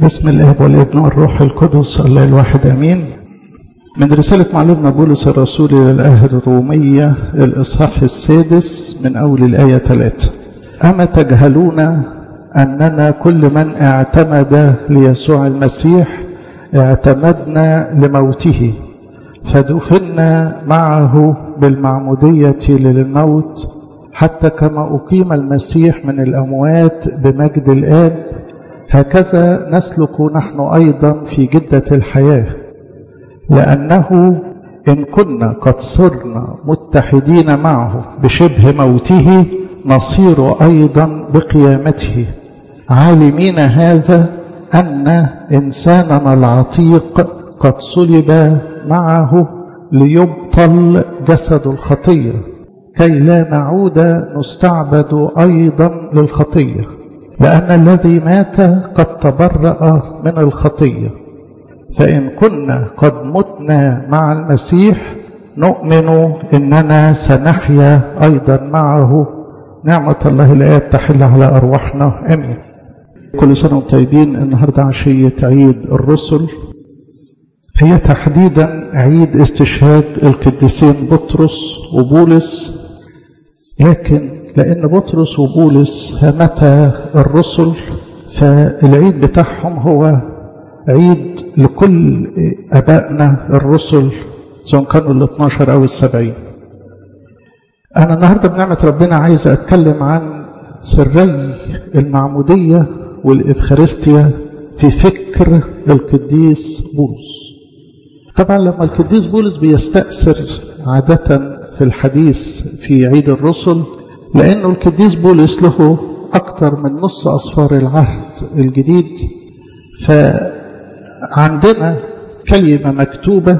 بسم الاب والابن والروح القدس الله الواحد امين من رسالة معلومنا بولس الرسول إلى الأهل الرومية الإصحاح السادس من أول الآية ثلاثة أما تجهلون أننا كل من اعتمد ليسوع المسيح اعتمدنا لموته فدفنا معه بالمعمودية للموت حتى كما أقيم المسيح من الأموات بمجد الآب هكذا نسلك نحن أيضا في جدة الحياة لأنه إن كنا قد صرنا متحدين معه بشبه موته نصير أيضا بقيامته عالمين هذا أن إنساننا العتيق قد صلب معه ليبطل جسد الخطية كي لا نعود نستعبد أيضا للخطية لأن الذي مات قد تبرأ من الخطية فإن كنا قد متنا مع المسيح نؤمن إننا سنحيا أيضا معه نعمة الله الآب تحل على أرواحنا أمين كل سنة وانتم طيبين النهاردة عشية عيد الرسل هي تحديدا عيد استشهاد القديسين بطرس وبولس لكن لأن بطرس وبولس همتا الرسل فالعيد بتاعهم هو عيد لكل أبائنا الرسل سواء كانوا ال 12 أو السبعين أنا النهاردة بنعمة ربنا عايز أتكلم عن سري المعمودية والإفخارستيا في فكر القديس بولس طبعا لما القديس بولس بيستأثر عادة في الحديث في عيد الرسل لأنه القديس بولس له أكثر من نص أصفار العهد الجديد فعندنا كلمة مكتوبة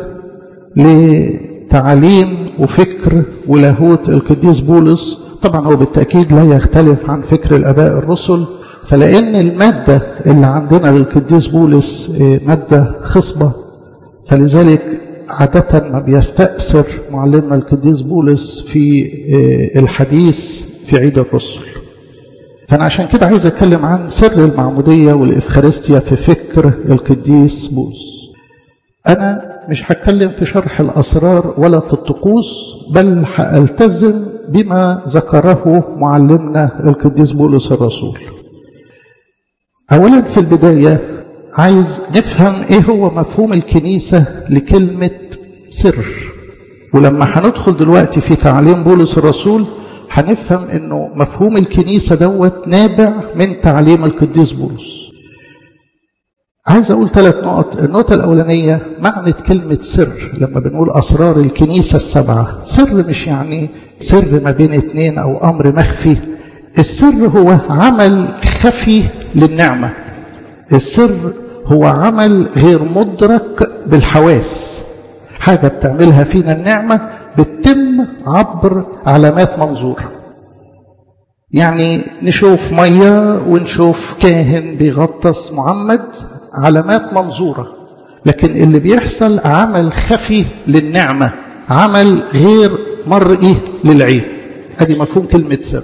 لتعليم وفكر ولاهوت القديس بولس طبعا هو بالتأكيد لا يختلف عن فكر الأباء الرسل فلأن المادة اللي عندنا للقديس بولس مادة خصبة فلذلك عادة ما بيستأثر معلمنا القديس بولس في الحديث في عيد الرسل فأنا عشان كده عايز أتكلم عن سر المعمودية والإفخارستيا في فكر القديس بولس أنا مش هتكلم في شرح الأسرار ولا في الطقوس بل هألتزم بما ذكره معلمنا القديس بولس الرسول أولا في البداية عايز نفهم ايه هو مفهوم الكنيسة لكلمة سر ولما هندخل دلوقتي في تعليم بولس الرسول هنفهم انه مفهوم الكنيسة دوت نابع من تعليم القديس بولس عايز اقول ثلاث نقط النقطة الاولانية معنى كلمة سر لما بنقول اسرار الكنيسة السبعة سر مش يعني سر ما بين اتنين او امر مخفي السر هو عمل خفي للنعمة السر هو عمل غير مدرك بالحواس حاجة بتعملها فينا النعمة بتتم عبر علامات منظورة يعني نشوف مية ونشوف كاهن بيغطس معمد علامات منظورة لكن اللي بيحصل عمل خفي للنعمة عمل غير مرئي للعين ادي مفهوم كلمة سر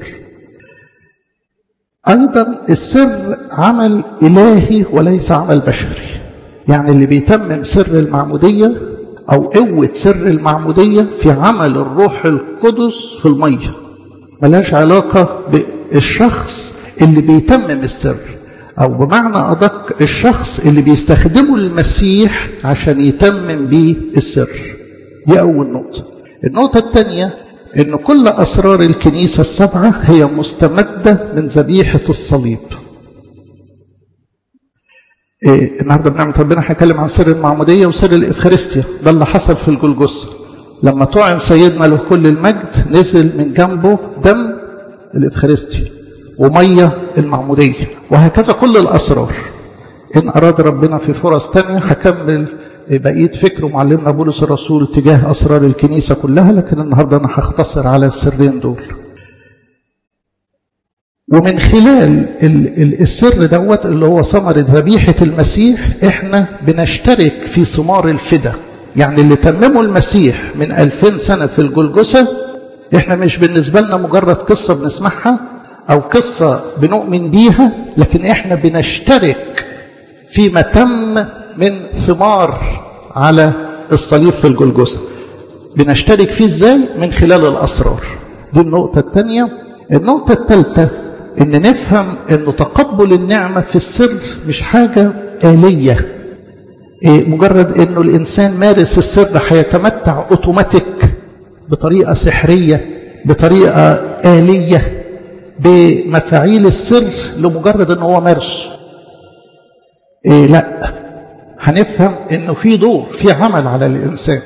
أيضا السر عمل إلهي وليس عمل بشري يعني اللي بيتمم سر المعمودية أو قوة سر المعمودية في عمل الروح القدس في المية ملاش علاقة بالشخص اللي بيتمم السر أو بمعنى أدق الشخص اللي بيستخدمه المسيح عشان يتمم بيه السر دي أول نقطة النقطة الثانية ان كل اسرار الكنيسه السبعه هي مستمده من ذبيحه الصليب إيه النهارده بنعمه ربنا هنتكلم عن سر المعموديه وسر الافخارستيا ده اللي حصل في الجلجثه لما طعن سيدنا له كل المجد نزل من جنبه دم الافخارستيا وميه المعموديه وهكذا كل الاسرار ان اراد ربنا في فرص تانية هكمل بقية فكر معلمنا بولس الرسول تجاه أسرار الكنيسة كلها لكن النهاردة أنا هختصر على السرين دول ومن خلال السر دوت اللي هو ثمرة ذبيحة المسيح احنا بنشترك في ثمار الفدا يعني اللي تممه المسيح من ألفين سنة في الجلجسة احنا مش بالنسبة لنا مجرد قصة بنسمعها أو قصة بنؤمن بيها لكن احنا بنشترك فيما تم من ثمار على الصليب في الجلجثة بنشترك فيه ازاي من خلال الأسرار دي النقطة الثانية النقطة الثالثة ان نفهم انه تقبل النعمة في السر مش حاجة آلية إيه مجرد انه الانسان مارس السر هيتمتع اوتوماتيك بطريقة سحرية بطريقة آلية بمفاعيل السر لمجرد انه هو مارسه إيه لا هنفهم انه في دور في عمل على الانسان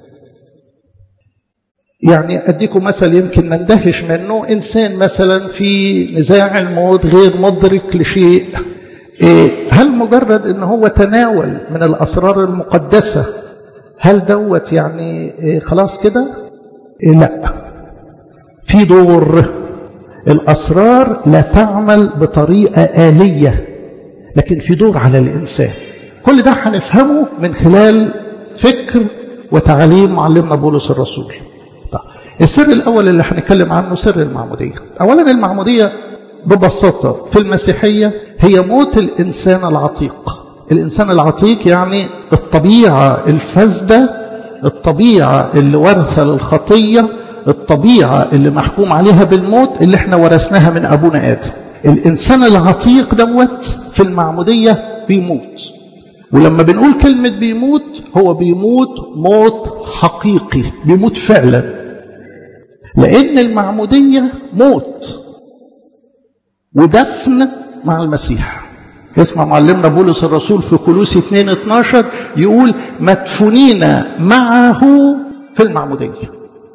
يعني اديكم مثل يمكن نندهش منه انسان مثلا في نزاع الموت غير مدرك لشيء إيه هل مجرد ان هو تناول من الاسرار المقدسه هل دوت يعني إيه خلاص كده إيه لا في دور الاسرار لا تعمل بطريقه اليه لكن في دور على الانسان كل ده هنفهمه من خلال فكر وتعاليم معلمنا بولس الرسول طيب. السر الأول اللي هنتكلم عنه سر المعمودية أولا المعمودية ببساطة في المسيحية هي موت الإنسان العتيق الإنسان العتيق يعني الطبيعة الفاسدة الطبيعة اللي ورثة للخطية الطبيعة اللي محكوم عليها بالموت اللي احنا ورثناها من أبونا آدم الإنسان العتيق دوت في المعمودية بيموت ولما بنقول كلمة بيموت هو بيموت موت حقيقي بيموت فعلا لأن المعمودية موت ودفن مع المسيح اسمع معلمنا بولس الرسول في كلوسي 2 12 يقول مدفونين معه في المعمودية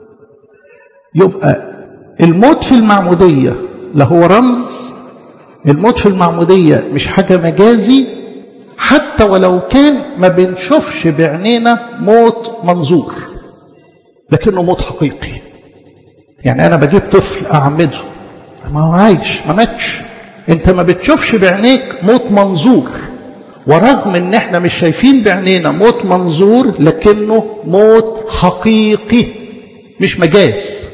يبقى الموت في المعمودية لا هو رمز الموت في المعمودية مش حاجة مجازي حتى ولو كان ما بنشوفش بعينينا موت منظور لكنه موت حقيقي يعني انا بجيب طفل اعمده ما هو عايش ما ماتش انت ما بتشوفش بعينيك موت منظور ورغم ان احنا مش شايفين بعينينا موت منظور لكنه موت حقيقي مش مجاز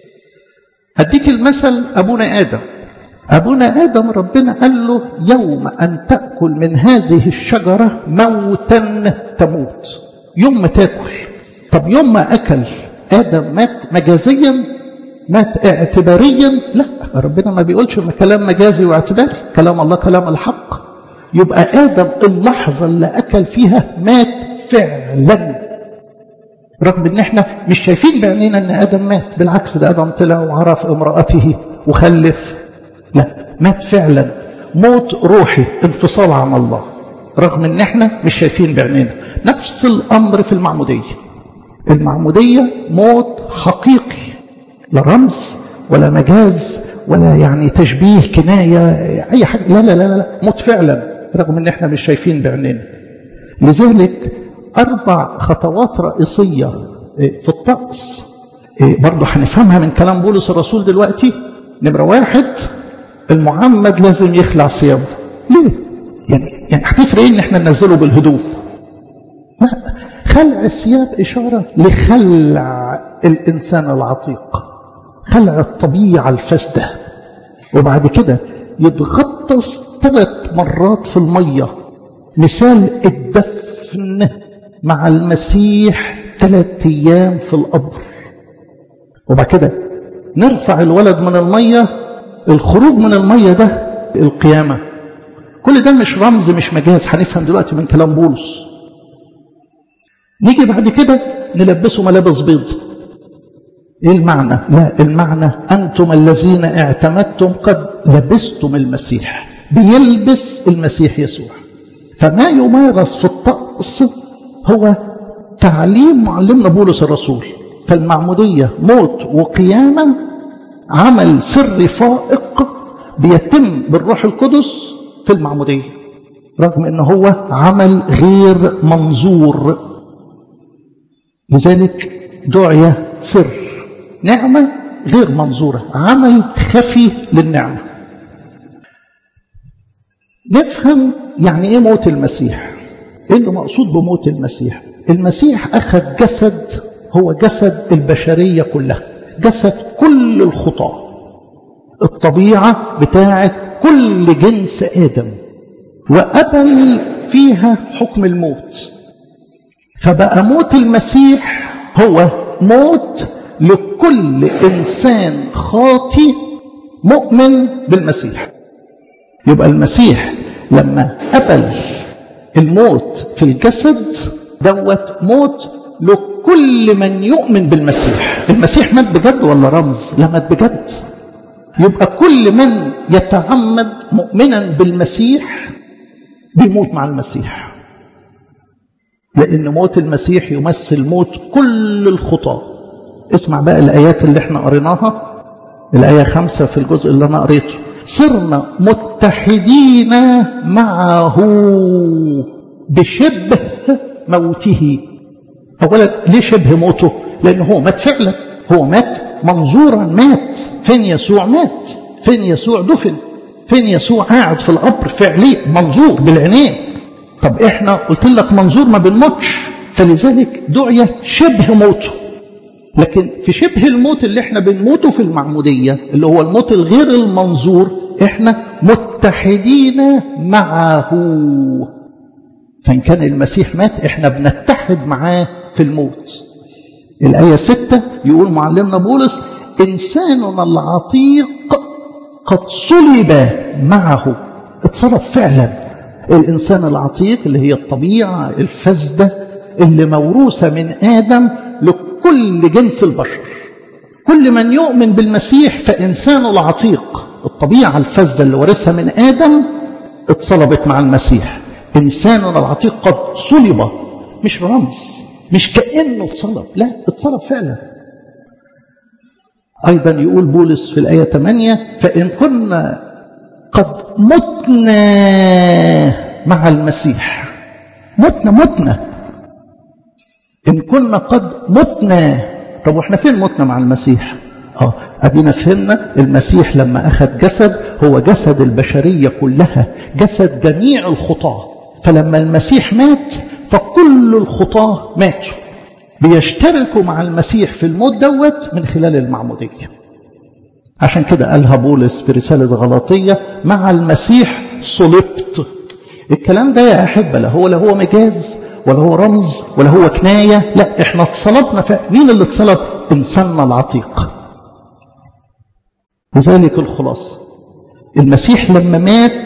هديك المثل ابونا ادم أبونا آدم ربنا قال له يوم أن تأكل من هذه الشجرة موتا تموت يوم ما تاكل طب يوم ما أكل آدم مات مجازيا مات اعتباريا لا ربنا ما بيقولش كلام مجازي واعتباري كلام الله كلام الحق يبقى آدم اللحظة اللي أكل فيها مات فعلا رغم ان احنا مش شايفين بعينينا ان ادم مات بالعكس ده ادم طلع وعرف امرأته وخلف لا مات فعلا موت روحي انفصال عن الله رغم ان احنا مش شايفين بعينينا نفس الامر في المعموديه المعموديه موت حقيقي لا رمز ولا مجاز ولا يعني تشبيه كنايه اي حاجه لا لا لا لا موت فعلا رغم ان احنا مش شايفين بعينينا لذلك اربع خطوات رئيسيه في الطقس برضه هنفهمها من كلام بولس الرسول دلوقتي نمره واحد المعمد لازم يخلع ثيابه ليه يعني يعني هتفرق ايه ان احنا ننزله بالهدوم لا خلع الثياب اشاره لخلع الانسان العتيق خلع الطبيعه الفاسده وبعد كده يتغطس ثلاث مرات في الميه مثال الدفن مع المسيح ثلاث ايام في القبر وبعد كده نرفع الولد من الميه الخروج من المية ده القيامة كل ده مش رمز مش مجاز هنفهم دلوقتي من كلام بولس نيجي بعد كده نلبسه ملابس بيض ايه المعنى لا المعنى انتم الذين اعتمدتم قد لبستم المسيح بيلبس المسيح يسوع فما يمارس في الطقس هو تعليم معلمنا بولس الرسول فالمعمودية موت وقيامة عمل سري فائق بيتم بالروح القدس في المعمودية رغم ان هو عمل غير منظور لذلك دعي سر نعمة غير منظورة عمل خفي للنعمة نفهم يعني ايه موت المسيح ايه اللي مقصود بموت المسيح المسيح اخذ جسد هو جسد البشرية كلها جسد كل الخطاة الطبيعة بتاعت كل جنس آدم وقبل فيها حكم الموت فبقى موت المسيح هو موت لكل إنسان خاطي مؤمن بالمسيح يبقى المسيح لما قبل الموت في الجسد دوت موت لكل من يؤمن بالمسيح المسيح مات بجد ولا رمز لا مات بجد يبقى كل من يتعمد مؤمنا بالمسيح بيموت مع المسيح لأن موت المسيح يمثل موت كل الخطاة اسمع بقى الآيات اللي احنا قريناها الآية خمسة في الجزء اللي أنا قريته صرنا متحدين معه بشبه موته أولا ليه شبه موته لأنه هو مات فعلا هو مات منظورا مات فين يسوع مات فين يسوع دفن فين يسوع قاعد في القبر فعليا منظور بالعينين طب احنا قلت لك منظور ما بنموتش فلذلك دعي شبه موته لكن في شبه الموت اللي احنا بنموته في المعمودية اللي هو الموت الغير المنظور احنا متحدين معه فإن كان المسيح مات احنا بنتحد معاه في الموت الآية ستة يقول معلمنا بولس إنساننا العتيق قد صلب معه اتصرف فعلا الإنسان العتيق اللي هي الطبيعة الفاسدة اللي موروثة من آدم لكل جنس البشر كل من يؤمن بالمسيح فإنسانه العتيق الطبيعة الفاسدة اللي ورثها من آدم اتصلبت مع المسيح إنساننا العتيق قد صلب مش رمز مش كأنه اتصلب لا اتصلب فعلا أيضا يقول بولس في الآية 8 فإن كنا قد متنا مع المسيح متنا متنا إن كنا قد متنا طب واحنا فين متنا مع المسيح اه ادينا فهمنا المسيح لما اخذ جسد هو جسد البشريه كلها جسد جميع الخطاه فلما المسيح مات فكل الخطاه ماتوا بيشتركوا مع المسيح في الموت دوت من خلال المعموديه عشان كده قالها بولس في رساله غلاطيه مع المسيح صلبت الكلام ده يا احبه لا هو لا هو مجاز ولا هو رمز ولا هو كنايه لا احنا اتصلبنا ف... مين اللي اتصلب انساننا العتيق لذلك الخلاصه المسيح لما مات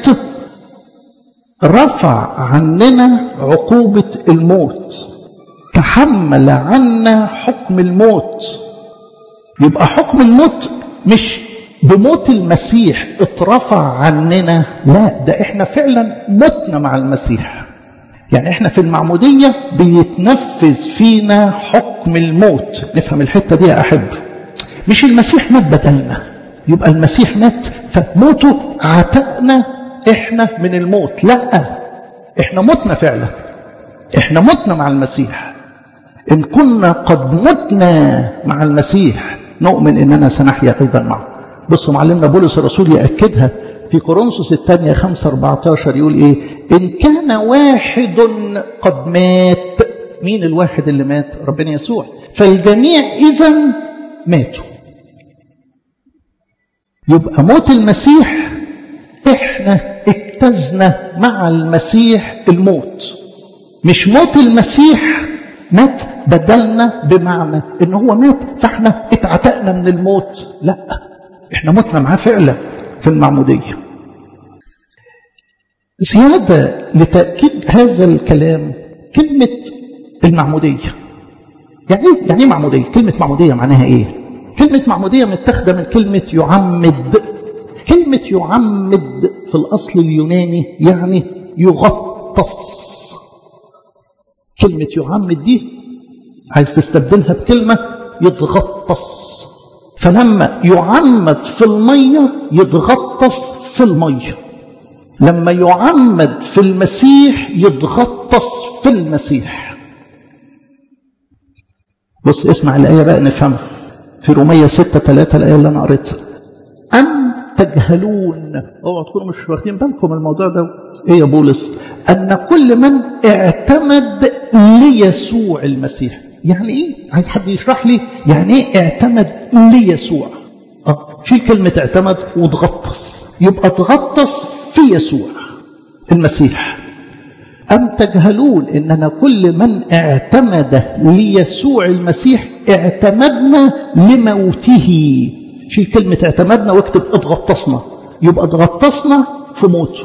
رفع عننا عقوبه الموت تحمل عنا حكم الموت يبقى حكم الموت مش بموت المسيح اترفع عننا لا ده احنا فعلا متنا مع المسيح يعني احنا في المعمودية بيتنفذ فينا حكم الموت نفهم الحتة دي يا أحب مش المسيح مات بدلنا يبقى المسيح مات فموته عتقنا احنا من الموت لا احنا متنا فعلا احنا متنا مع المسيح ان كنا قد متنا مع المسيح نؤمن اننا سنحيا ايضا معه بصوا معلمنا بولس الرسول ياكدها في كورنثوس الثانيه 5 14 يقول ايه ان كان واحد قد مات مين الواحد اللي مات ربنا يسوع فالجميع اذا ماتوا يبقى موت المسيح احنا اجتزنا مع المسيح الموت مش موت المسيح مات بدلنا بمعنى ان هو مات فاحنا اتعتقنا من الموت لا احنا متنا معاه فعلا في المعمودية زيادة لتأكيد هذا الكلام كلمة المعمودية يعني ايه يعني ايه معمودية كلمة معمودية معناها ايه كلمة معمودية متاخدة من كلمة يعمد كلمة يعمد في الأصل اليوناني يعني يغطس كلمة يعمد دي عايز تستبدلها بكلمة يتغطس فلما يعمد في المية يتغطس في المية لما يعمد في المسيح يتغطس في المسيح بص اسمع الآية بقى نفهمها في رومية ستة ثلاثة الآية اللي أنا قريتها أم تجهلون اوعوا تكونوا مش واخدين بالكم الموضوع ده ايه يا بولس ان كل من اعتمد ليسوع المسيح يعني ايه عايز حد يشرح لي يعني ايه اعتمد ليسوع اه شيل كلمه اعتمد وتغطس يبقى تغطس في يسوع المسيح أم تجهلون إننا كل من اعتمد ليسوع المسيح اعتمدنا لموته شيل كلمة اعتمدنا واكتب اتغطسنا يبقى اتغطسنا في موته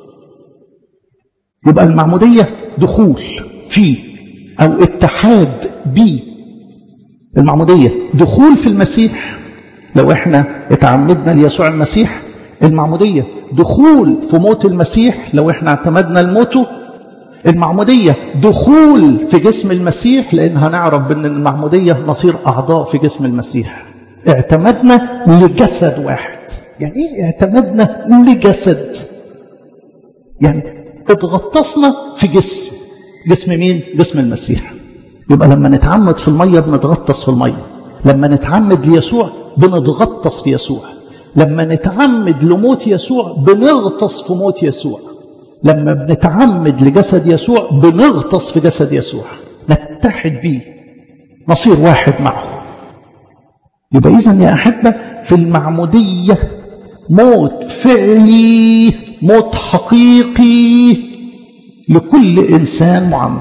يبقى المعمودية دخول فيه أو اتحاد بيه المعمودية دخول في المسيح لو احنا اتعمدنا ليسوع المسيح المعمودية دخول في موت المسيح لو احنا اعتمدنا لموته المعمودية دخول في جسم المسيح لأن هنعرف أن المعمودية نصير أعضاء في جسم المسيح اعتمدنا لجسد واحد يعني ايه اعتمدنا لجسد يعني اتغطسنا في جسم جسم مين جسم المسيح يبقى لما نتعمد في المية بنتغطس في المية لما نتعمد ليسوع بنتغطس في يسوع لما نتعمد لموت يسوع بنغطس في موت يسوع لما بنتعمد لجسد يسوع بنغطس في جسد يسوع نتحد به نصير واحد معه يبقى إذا يا أحبة في المعمودية موت فعلي موت حقيقي لكل إنسان معمد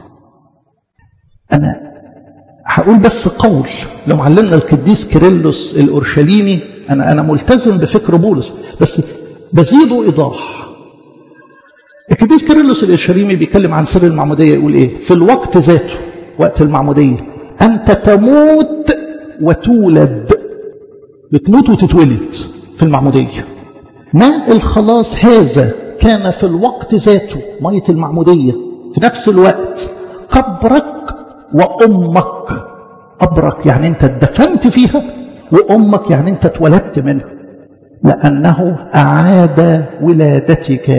أنا هقول بس قول لمعلمنا القديس كيرلس الأورشليمي أنا أنا ملتزم بفكر بولس بس بزيده إيضاح القديس كيرلس الأورشليمي بيتكلم عن سر المعمودية يقول إيه في الوقت ذاته وقت المعمودية أنت تموت وتولد بتموت وتتولد في المعمودية ماء الخلاص هذا كان في الوقت ذاته مية المعمودية في نفس الوقت قبرك وأمك أبرك يعني أنت اتدفنت فيها وأمك يعني أنت اتولدت منها لأنه أعاد ولادتك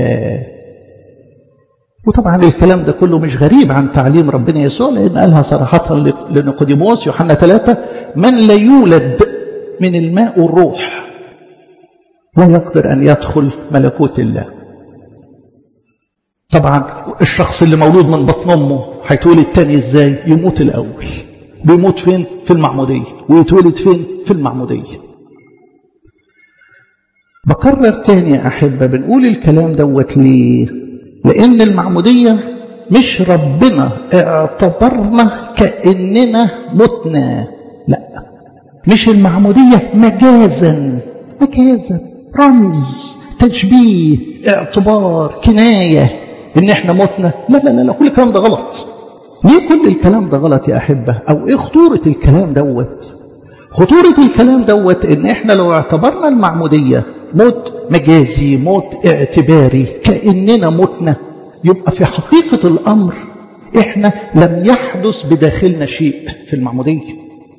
وطبعا الكلام ده كله مش غريب عن تعليم ربنا يسوع لأن قالها صراحة لنيقوديموس يوحنا ثلاثة من لا يولد من الماء والروح لا يقدر أن يدخل ملكوت الله طبعا الشخص اللي مولود من بطن أمه هيتولد تاني إزاي يموت الأول بيموت فين في المعمودية ويتولد فين في المعمودية بكرر تاني يا أحبة بنقول الكلام دوت ليه لأن المعمودية مش ربنا اعتبرنا كأننا متنا لا مش المعمودية مجازا مجازا رمز تشبيه اعتبار كناية ان احنا متنا لا لا لا, لا كل الكلام ده غلط ليه كل الكلام ده غلط يا أحبة أو إيه خطورة الكلام دوت خطورة الكلام دوت إن إحنا لو اعتبرنا المعمودية موت مجازي موت اعتباري كأننا متنا يبقى في حقيقة الأمر إحنا لم يحدث بداخلنا شيء في المعمودية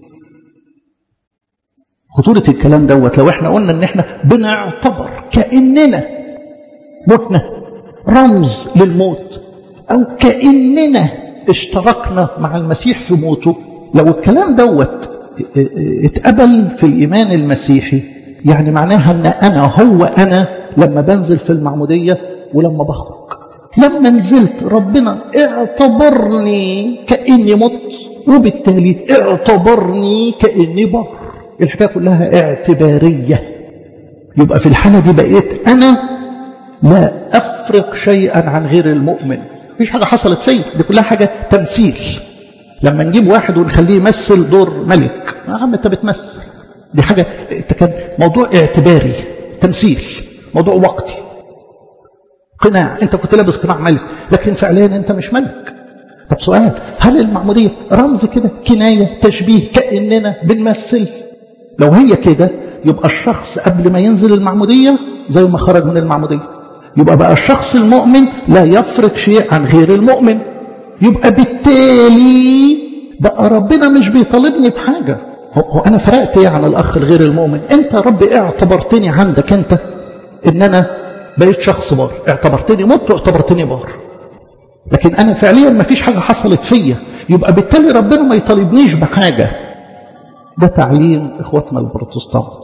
خطورة الكلام دوت لو إحنا قلنا إن إحنا بنعتبر كأننا متنا رمز للموت أو كأننا اشتركنا مع المسيح في موته لو الكلام دوت اتقبل في الإيمان المسيحي يعني معناها أن أنا هو أنا لما بنزل في المعمودية ولما بخرج لما نزلت ربنا اعتبرني كأني مت وبالتالي اعتبرني كأني بر الحكاية كلها اعتبارية يبقى في الحالة دي بقيت أنا لا أفرق شيئا عن غير المؤمن مفيش حاجة حصلت فيا دي كلها حاجة تمثيل لما نجيب واحد ونخليه يمثل دور ملك يا عم انت بتمثل دي حاجة انت كان موضوع اعتباري تمثيل موضوع وقتي قناع انت كنت لابس قناع ملك لكن فعليا انت مش ملك طب سؤال هل المعمودية رمز كده كناية تشبيه كأننا بنمثل لو هي كده يبقى الشخص قبل ما ينزل المعمودية زي ما خرج من المعمودية يبقى بقى الشخص المؤمن لا يفرق شيء عن غير المؤمن يبقى بالتالي بقى ربنا مش بيطالبني بحاجة هو أنا فرقت إيه عن الأخ الغير المؤمن أنت رب اعتبرتني عندك أنت إن أنا بقيت شخص بار اعتبرتني مت واعتبرتني بار لكن أنا فعليا ما فيش حاجة حصلت فيا يبقى بالتالي ربنا ما يطالبنيش بحاجة ده تعليم إخواتنا البروتستانت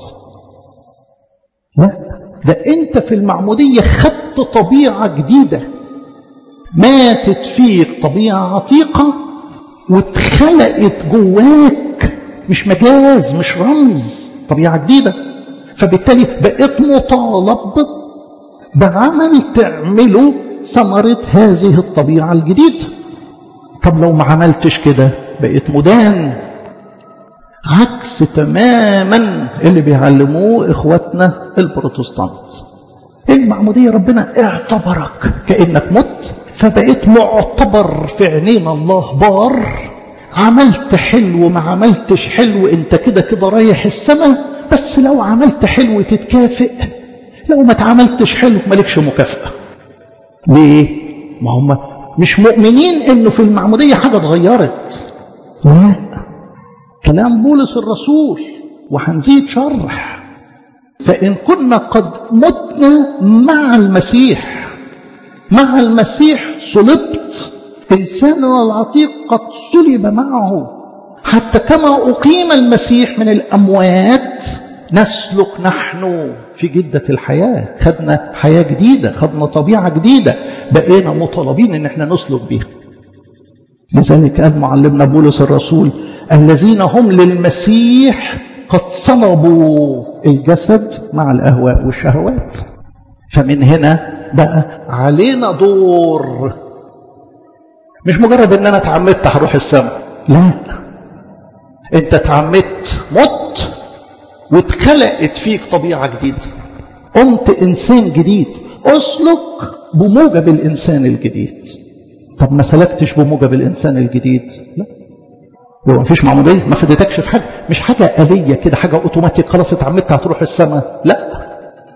لا ده أنت في المعمودية خدت طبيعة جديدة ماتت فيك طبيعة عتيقة واتخلقت جواك مش مجاز مش رمز طبيعة جديدة فبالتالي بقيت مطالب بعمل تعمله ثمرة هذه الطبيعة الجديدة طب لو ما عملتش كده بقيت مدان عكس تماما اللي بيعلموه اخواتنا البروتستانت المعمودية ربنا اعتبرك كأنك مت فبقيت معتبر في عينين الله بار عملت حلو ما عملتش حلو انت كده كده رايح السماء بس لو عملت حلو تتكافئ لو ما تعملتش حلو مالكش مكافأة ليه؟ ما هم مش مؤمنين انه في المعمودية حاجة اتغيرت لا كلام بولس الرسول وهنزيد شرح فإن كنا قد متنا مع المسيح مع المسيح صلبت إنساننا العتيق قد صلب معه حتى كما أقيم المسيح من الأموات نسلك نحن في جدة الحياة خدنا حياة جديدة خدنا طبيعة جديدة بقينا مطالبين ان احنا نسلك بيها لذلك قال معلمنا بولس الرسول الذين هم للمسيح قد صلبوا الجسد مع الأهواء والشهوات فمن هنا بقى علينا دور مش مجرد ان انا اتعمدت هروح السماء لا انت اتعمدت مت واتخلقت فيك طبيعة جديدة قمت انسان جديد اسلك بموجب الانسان الجديد طب ما سلكتش بموجب الانسان الجديد لا هو مفيش معمودية ما فدتكش في حاجة مش حاجة آلية كده حاجة اوتوماتيك خلاص اتعمدت هتروح السماء لا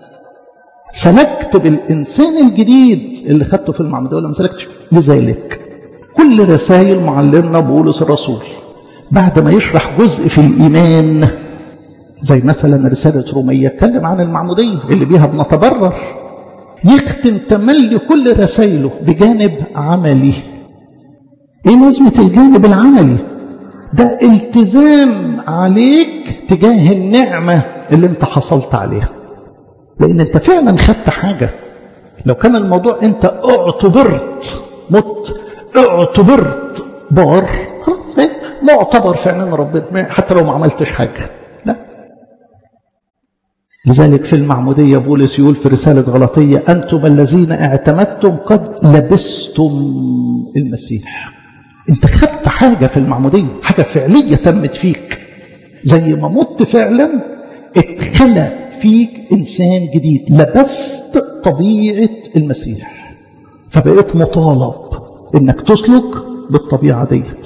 سلكت بالإنسان الجديد اللي خدته في المعمودية ولا ما سلكتش لذلك كل رسائل معلمنا بولس الرسول بعد ما يشرح جزء في الإيمان زي مثلا رسالة رومية اتكلم عن المعمودية اللي بيها بنتبرر يختم تملي كل رسائله بجانب عملي ايه لازمة الجانب العملي ده التزام عليك تجاه النعمة اللي انت حصلت عليها لان انت فعلا خدت حاجة لو كان الموضوع انت اعتبرت مت اعتبرت بار خلاص ايه معتبر في عينين ربنا حتى لو ما عملتش حاجة لا لذلك في المعمودية بولس يقول في رسالة غلطية أنتم الذين اعتمدتم قد لبستم المسيح انت خدت حاجة في المعمودية حاجة فعلية تمت فيك زي ما مت فعلا اتخلق فيك إنسان جديد لبست طبيعة المسيح فبقيت مطالب انك تسلك بالطبيعة ديت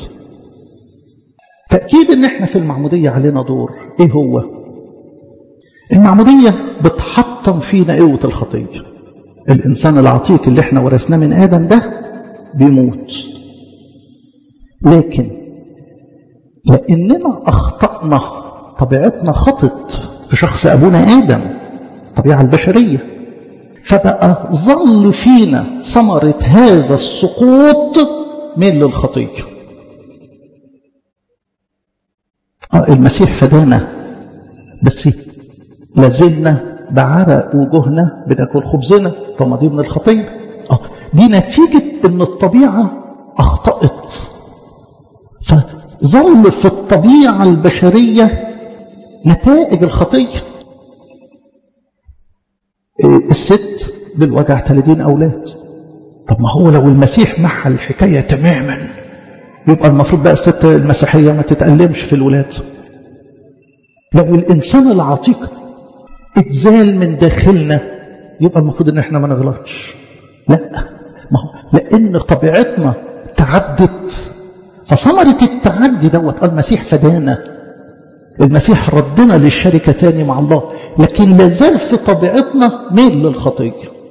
تأكيد ان احنا في المعمودية علينا دور ايه هو المعمودية بتحطم فينا قوة الخطية الإنسان العتيق اللي احنا ورثناه من آدم ده بيموت لكن لأننا أخطأنا طبيعتنا خطت في شخص أبونا آدم الطبيعة البشرية فبقى ظل فينا ثمرة هذا السقوط ميل للخطية آه المسيح فدانا بس لازلنا بعرق وجوهنا بناكل خبزنا طب ما دي من الخطيه اه دي نتيجه ان الطبيعه اخطات فظل في الطبيعه البشريه نتائج الخطيه الست بالوجع 30 اولاد طب ما هو لو المسيح محى الحكايه تماما يبقى المفروض بقى الست المسيحيه ما تتألمش في الولاد لو الانسان العتيق اتزال من داخلنا يبقى المفروض ان احنا ما نغلطش لا ما هو لان طبيعتنا تعدت فثمرة التعدي دوت المسيح فدانا المسيح ردنا للشركة تاني مع الله لكن لازال في طبيعتنا ميل للخطية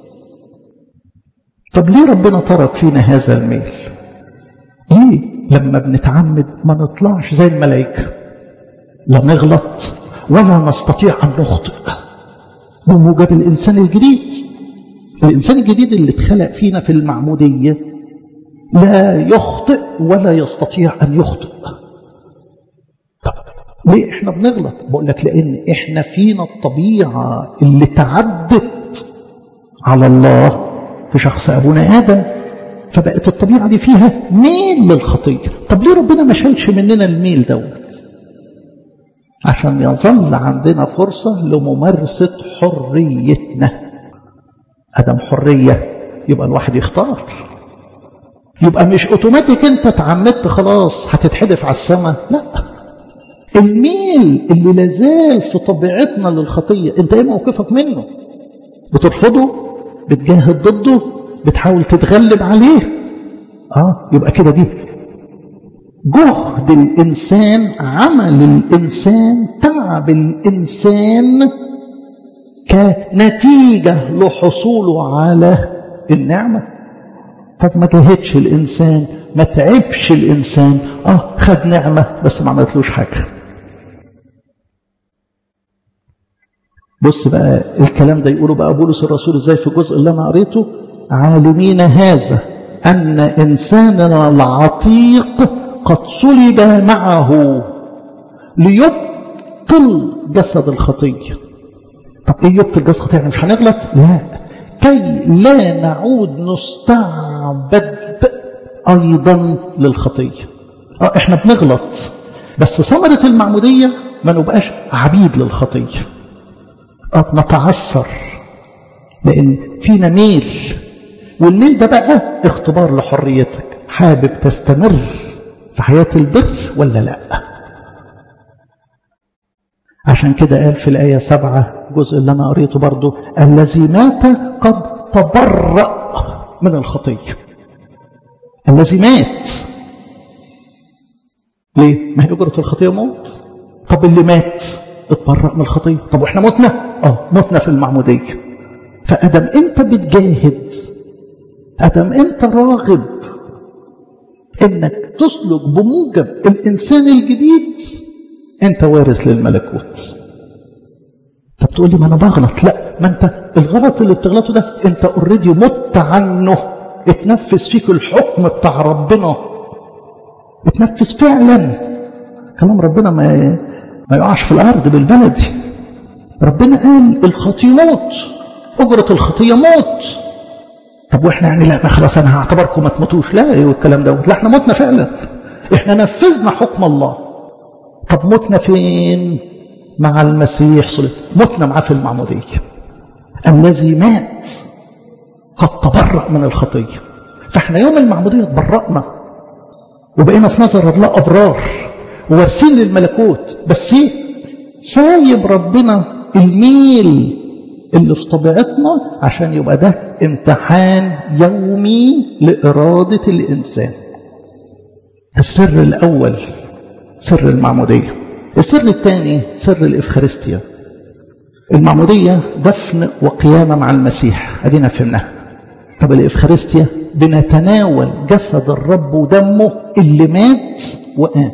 طب ليه ربنا ترك فينا هذا الميل ليه لما بنتعمد ما نطلعش زي الملائكة لا نغلط ولا نستطيع أن نخطئ بموجب الإنسان الجديد الإنسان الجديد اللي اتخلق فينا في المعمودية لا يخطئ ولا يستطيع أن يخطئ طب ليه احنا بنغلط بقول لك لأن احنا فينا الطبيعة اللي تعدت على الله في شخص أبونا آدم فبقت الطبيعة دي فيها ميل للخطية طب ليه ربنا ما شالش مننا الميل دوت عشان يظل عندنا فرصة لممارسة حريتنا ادم حريه يبقى الواحد يختار يبقى مش اوتوماتيك انت اتعمدت خلاص هتتحدف على السماء لا الميل اللي لازال في طبيعتنا للخطيه انت ايه موقفك منه بترفضه بتجاهد ضده بتحاول تتغلب عليه اه يبقى كده دي جهد الانسان عمل الانسان تعب الانسان كنتيجه لحصوله على النعمه طب ما جاهدش الانسان ما تعبش الانسان اه خد نعمه بس ما عملتلوش حاجه بص بقى الكلام ده يقوله بقى بولس الرسول ازاي في الجزء اللي انا قريته عالمين هذا ان انساننا العتيق قد صلب معه ليبطل جسد الخطيه طب ايه يبطل جسد الخطيه يعني مش هنغلط لا كي لا نعود نستعبد ايضا للخطيه اه احنا بنغلط بس ثمره المعموديه ما نبقاش عبيد للخطيه اه نتعثر لان فينا ميل والميل ده بقى اختبار لحريتك حابب تستمر في حياة البر ولا لا عشان كده قال في الآية سبعة جزء اللي أنا قريته برضو الذي مات قد تبرأ من الخطية الذي مات ليه؟ ما هي أجرة الخطية موت طب اللي مات اتبرأ من الخطية طب واحنا متنا اه متنا في المعمودية فأدم انت بتجاهد أدم انت راغب انك تسلك بموجب الانسان الجديد انت وارث للملكوت طب تقول لي ما انا بغلط لا ما انت الغلط اللي بتغلطه ده انت اوريدي مت عنه اتنفذ فيك الحكم بتاع ربنا اتنفذ فعلا كلام ربنا ما ما يقعش في الارض بالبلدي ربنا قال الخطيه موت اجره الخطيه موت طب واحنا يعني لا خلاص انا هعتبركم ما تموتوش لا ايه الكلام دوت لا احنا متنا فعلا احنا نفذنا حكم الله طب متنا فين مع المسيح صلت متنا معاه في المعموديه الذي مات قد تبرأ من الخطيه فاحنا يوم المعموديه تبرأنا وبقينا في نظر الله ابرار ووارثين للملكوت بس ايه سايب ربنا الميل اللي في طبيعتنا عشان يبقى ده امتحان يومي لإرادة الإنسان السر الأول سر المعمودية السر الثاني سر الإفخارستيا المعمودية دفن وقيامة مع المسيح أدينا فهمناها طب الإفخارستيا بنتناول جسد الرب ودمه اللي مات وقام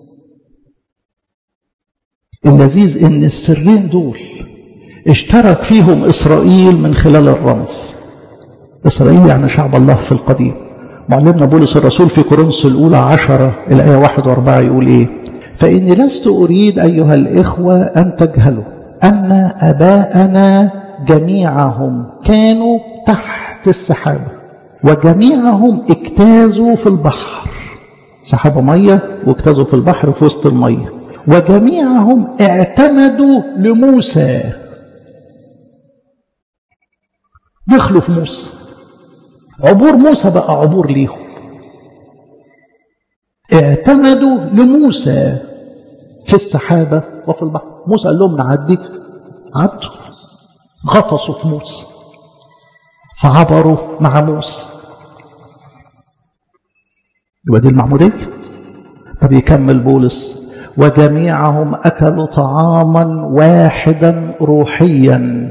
اللذيذ ان السرين دول اشترك فيهم إسرائيل من خلال الرمز إسرائيل يعني شعب الله في القديم معلمنا بولس الرسول في كورنثوس الأولى عشرة الآية واحد واربعة يقول إيه فإني لست أريد أيها الإخوة أن تجهلوا أن أباءنا جميعهم كانوا تحت السحابة وجميعهم اجتازوا في البحر سحابة مية واجتازوا في البحر في وسط المية وجميعهم اعتمدوا لموسى دخلوا في موسى عبور موسى بقى عبور ليهم اعتمدوا لموسى في السحابة وفي البحر موسى قال لهم نعدي عدوا غطسوا في موسى فعبروا مع موسى يبقى دي المعمودية طب يكمل بولس وجميعهم أكلوا طعاما واحدا روحيا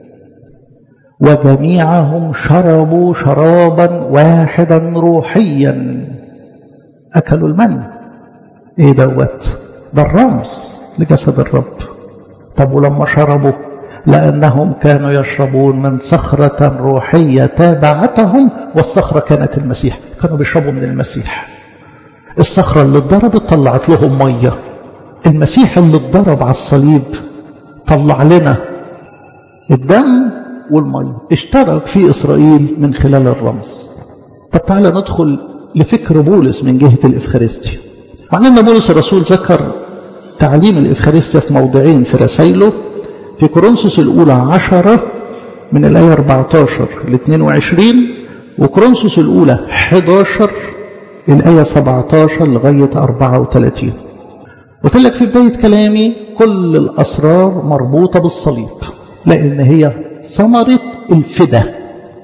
وجميعهم شربوا شرابا واحدا روحيا أكلوا المن إيه دوت ده الرمز لجسد الرب طب ولما شربوا لأنهم كانوا يشربون من صخرة روحية تابعتهم والصخرة كانت المسيح كانوا بيشربوا من المسيح الصخرة اللي اتضربت طلعت لهم مية المسيح اللي اتضرب على الصليب طلع لنا الدم والمية اشترك في إسرائيل من خلال الرمز طب تعالى ندخل لفكر بولس من جهة الإفخارستيا معلمنا بولس الرسول ذكر تعليم الإفخارستيا في موضعين في رسائله في كورنثوس الأولى عشرة من الآية 14 ل 22 وكرونسوس الأولى 11 الآية 17 لغاية 34 قلت لك في بداية كلامي كل الأسرار مربوطة بالصليب لأن هي ثمرة الفدا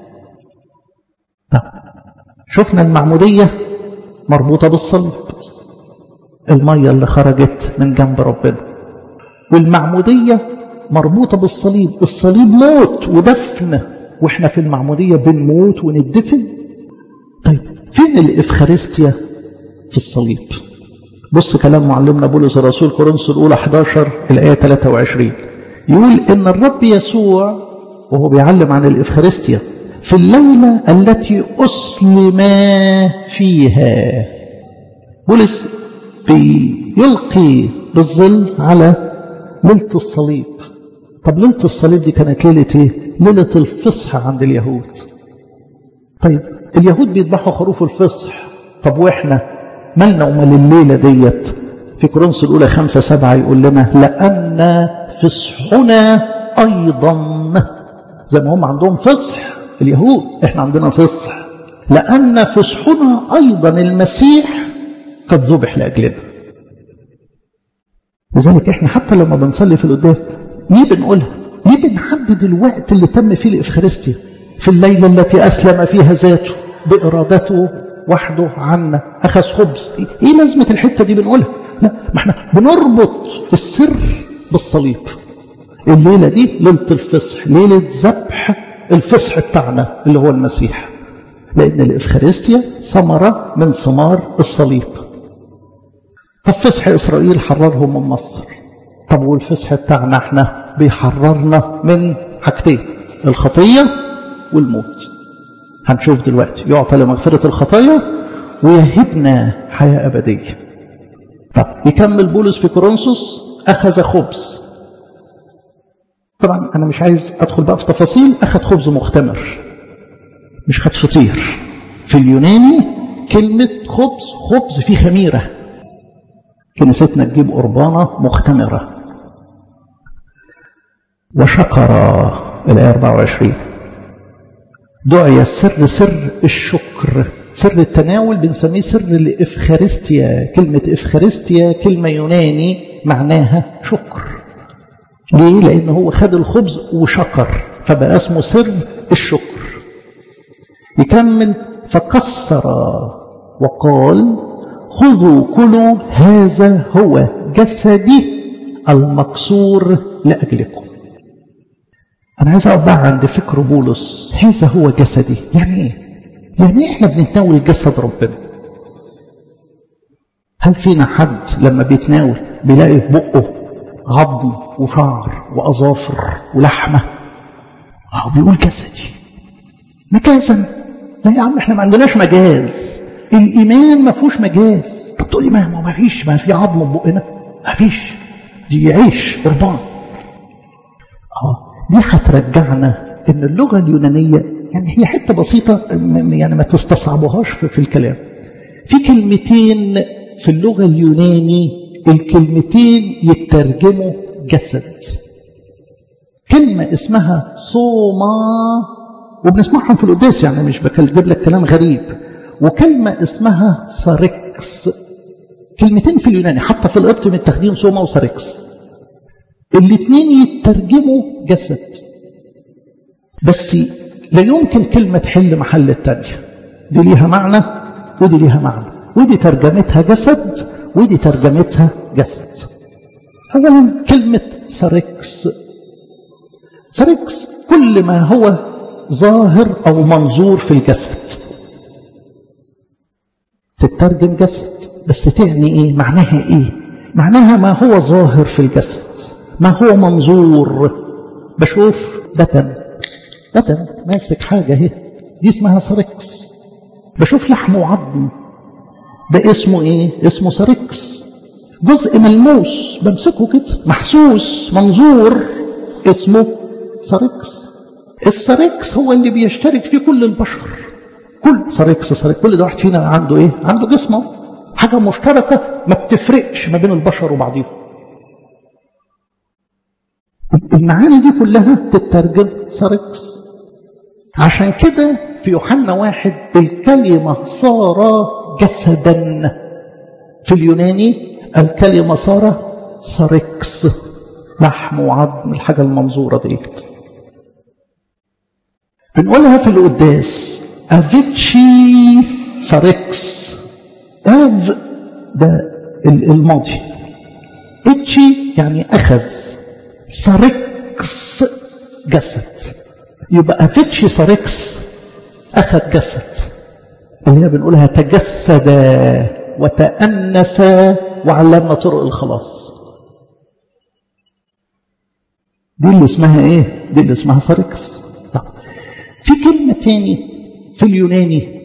شفنا المعمودية مربوطة بالصليب المية اللي خرجت من جنب ربنا والمعمودية مربوطة بالصليب الصليب موت ودفن واحنا في المعمودية بنموت وندفن طيب فين الإفخارستيا في الصليب بص كلام معلمنا بولس الرسول كورنثوس الأولى 11 الآية 23 يقول إن الرب يسوع وهو بيعلم عن الإفخارستيا في الليلة التي أسلم فيها بولس بيلقي بالظل على ليلة الصليب طب ليلة الصليب دي كانت ليلة ايه؟ ليلة الفصح عند اليهود طيب اليهود بيذبحوا خروف الفصح طب واحنا مالنا ومال الليلة ديت في كورنثوس الأولى خمسة سبعة يقول لنا لأن فصحنا أيضا زي ما هم عندهم فصح اليهود احنا عندنا فصح لأن فصحنا أيضا المسيح قد ذبح لأجلنا لذلك احنا حتى لما بنصلي في القداس ليه بنقولها ليه بنحدد الوقت اللي تم فيه الإفخارستيا في الليلة التي أسلم فيها ذاته بإرادته وحده عنا أخذ خبز إيه لازمة الحتة دي بنقولها لا ما احنا بنربط السر بالصليب الليلة دي ليلة الفصح ليلة ذبح الفصح بتاعنا اللي هو المسيح لأن الإفخارستيا ثمرة من ثمار الصليب طب فصح إسرائيل حررهم من مصر طب والفصح بتاعنا احنا بيحررنا من حاجتين الخطية والموت هنشوف دلوقتي يعطى لمغفرة الخطايا ويهبنا حياة أبدية طب يكمل بولس في كورنثوس أخذ خبز طبعا أنا مش عايز أدخل بقى في تفاصيل أخذ خبز مختمر مش خد فطير في اليوناني كلمة خبز خبز فيه خميرة كنيستنا تجيب قربانة مختمرة وشكر الآية 24 دعي السر سر الشكر سر التناول بنسميه سر الإفخارستيا كلمة إفخارستيا كلمة يوناني معناها شكر ليه؟ لأن هو خد الخبز وشكر فبقى اسمه سر الشكر يكمل فكسر وقال خذوا كلوا هذا هو جسدي المكسور لأجلكم أنا عايز أقف بقى عند فكر بولس هذا هو جسدي يعني إيه؟ يعني إيه إحنا بنتناول جسد ربنا هل فينا حد لما بيتناول بيلاقي في بقه عظم وشعر وأظافر ولحمة أهو بيقول جسدي مجازا لا يا عم احنا ما عندناش مجاز الإيمان ما فيهوش مجاز طب تقول لي ما ما فيش ما في عظم في بقنا ما فيش دي عيش قربان اه دي هترجعنا ان اللغه اليونانيه يعني هي حته بسيطه يعني ما تستصعبوهاش في, في الكلام في كلمتين في اللغه اليوناني الكلمتين يترجموا جسد كلمه اسمها صوما وبنسمعهم في القداس يعني مش بجيب لك كلام غريب وكلمه اسمها ساركس كلمتين في اليوناني حتى في القبط متاخدين صوما وساركس الاثنين يترجموا جسد بس لا يمكن كلمة تحل محل التانية دي ليها معنى ودي ليها معنى ودي ترجمتها جسد ودي ترجمتها جسد أولا كلمة ساركس ساركس كل ما هو ظاهر أو منظور في الجسد تترجم جسد بس تعني إيه معناها إيه معناها ما هو ظاهر في الجسد ما هو منظور بشوف بدن بدن ماسك حاجة اهي دي اسمها سركس بشوف لحم وعظم ده اسمه ايه اسمه سركس جزء ملموس بمسكه كده محسوس منظور اسمه سركس السركس هو اللي بيشترك فيه كل البشر كل سركس سركس كل ده واحد فينا عنده ايه عنده جسمه حاجة مشتركة ما بتفرقش ما بين البشر وبعضهم المعاني دي كلها تترجم ساركس عشان كده في يوحنا واحد الكلمة صار جسدا في اليوناني الكلمة صار ساركس لحم وعظم الحاجة المنظورة ديت بنقولها في القداس افيتشي ساركس اف ده الماضي اتشي يعني اخذ ساركس جسد يبقى افيتشي ساركس اخذ جسد اللي هي بنقولها تجسد وتأنس وعلمنا طرق الخلاص دي اللي اسمها ايه دي اللي اسمها ساركس طب في كلمة تاني في اليوناني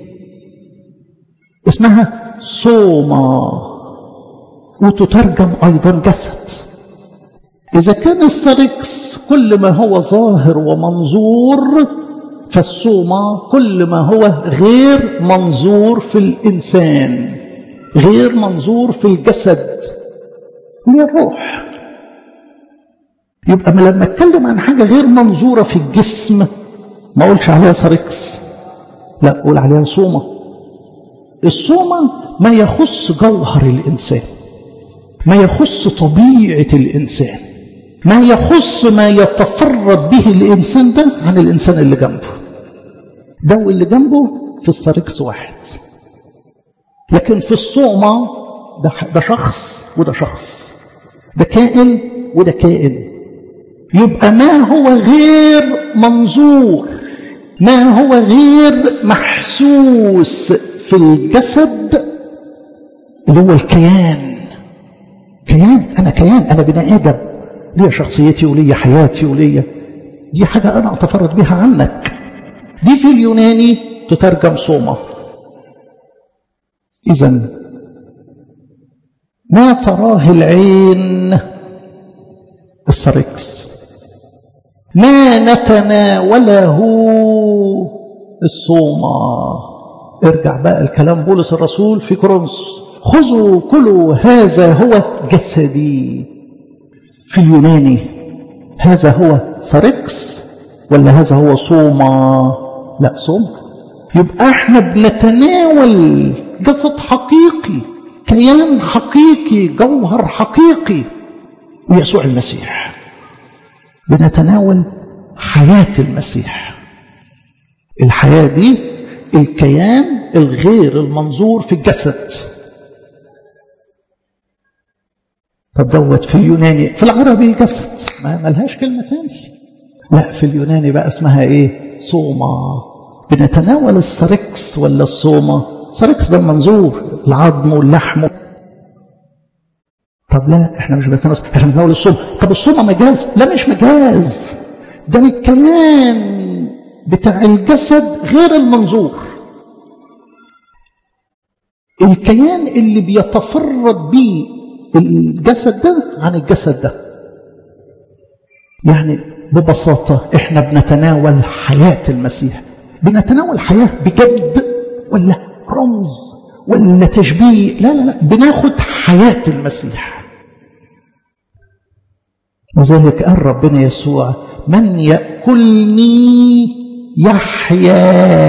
اسمها صوما وتترجم أيضا جسد إذا كان السركس كل ما هو ظاهر ومنظور فالصوما كل ما هو غير منظور في الإنسان غير منظور في الجسد هي الروح يبقى لما اتكلم عن حاجة غير منظورة في الجسم ما اقولش عليها سركس لا اقول عليها صومة الصومة ما يخص جوهر الإنسان ما يخص طبيعة الإنسان ما يخص ما يتفرد به الإنسان ده عن الإنسان اللي جنبه ده واللي جنبه في السركس واحد لكن في الصومة ده, ده شخص وده شخص ده كائن وده كائن يبقى ما هو غير منظور ما هو غير محسوس في الجسد اللي هو الكيان كيان انا كيان انا بني ادم ليا شخصيتي وليا حياتي وليا دي حاجه انا اتفرد بها عنك دي في اليوناني تترجم صومه اذا ما تراه العين السركس ما نتناوله الصومة ارجع بقى الكلام بولس الرسول في كورنثوس خذوا كلوا هذا هو جسدي في اليوناني هذا هو سركس ولا هذا هو صومة لا صومة يبقى احنا بنتناول جسد حقيقي كيان حقيقي جوهر حقيقي ويسوع المسيح بنتناول حياة المسيح الحياة دي الكيان الغير المنظور في الجسد طب دوت في اليوناني في العربي جسد ما ملهاش كلمة تاني لا في اليوناني بقى اسمها ايه صومة بنتناول السركس ولا الصومة سركس ده المنظور العظم واللحم طب لا احنا مش بنتناول احنا بنتناول الصوم طب الصومة مجاز لا مش مجاز ده الكيان بتاع الجسد غير المنظور الكيان اللي بيتفرد بيه الجسد ده عن الجسد ده يعني ببساطة احنا بنتناول حياة المسيح بنتناول حياة بجد ولا رمز ولا تشبيه لا لا لا بناخد حياة المسيح لذلك قال ربنا يسوع من يأكلني يحيا